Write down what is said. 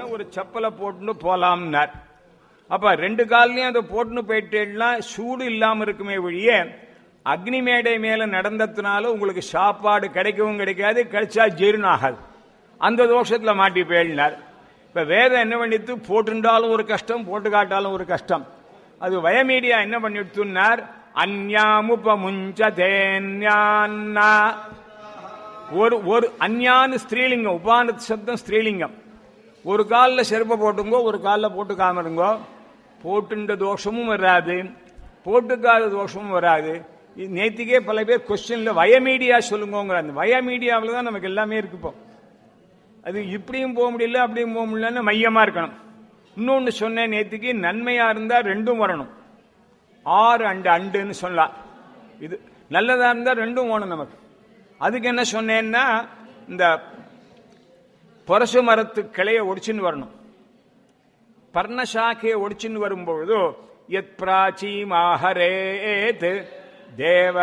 ஒரு செப்பலை போட்டுன்னு போலாம்னார் அப்ப ரெண்டு கால்லையும் அதை போட்டுன்னு போயிட்டேன்னா சூடு இல்லாம இருக்குமே ஒழிய அக்னி மேடை மேல நடந்ததுனால உங்களுக்கு சாப்பாடு கிடைக்கவும் கிடைக்காது கிடைச்சா ஜீரணம் ஆகாது அந்த தோஷத்துல மாட்டி போயினார் இப்ப வேதம் என்ன பண்ணிட்டு போட்டுண்டாலும் ஒரு கஷ்டம் போட்டு காட்டாலும் ஒரு கஷ்டம் அது வயமீடியா என்ன பண்ணிட்டுனார் அந்யாமுபமுஞ்சதேன்யான்னா ஒரு ஒரு அந்யான்னு ஸ்திரீலிங்கம் உபான சப்தம் ஸ்திரீலிங்கம் ஒரு காலில் செருப்பை போட்டுங்கோ ஒரு காலில் போட்டுக்காம இருங்கோ போட்டுண்ட தோஷமும் வராது போட்டுக்காத தோஷமும் வராது இது நேத்திக்கே பல பேர் கொஸ்டின்ல வயமீடியா சொல்லுங்கோங்கிற அந்த வயமீடியாவில் தான் நமக்கு எல்லாமே இருக்கு இப்போ அது இப்படியும் போக முடியல அப்படியும் போக முடியலன்னு மையமா இருக்கணும் இன்னொன்னு சொன்னேன் நேத்திக்கு நன்மையா இருந்தா ரெண்டும் வரணும் ஆறு அண்டு அண்டுன்னு சொல்லலாம் இது நல்லதா இருந்தா ரெண்டும் வேணும் நமக்கு அதுக்கு என்ன சொன்னேன்னா இந்த பொரசு மரத்து கிளைய ஒடிச்சுன்னு வரணும் பர்ணசாக்கையை ஒடிச்சுன்னு வரும்பொழுது எத் பிராச்சீமாஹரேத் தேவ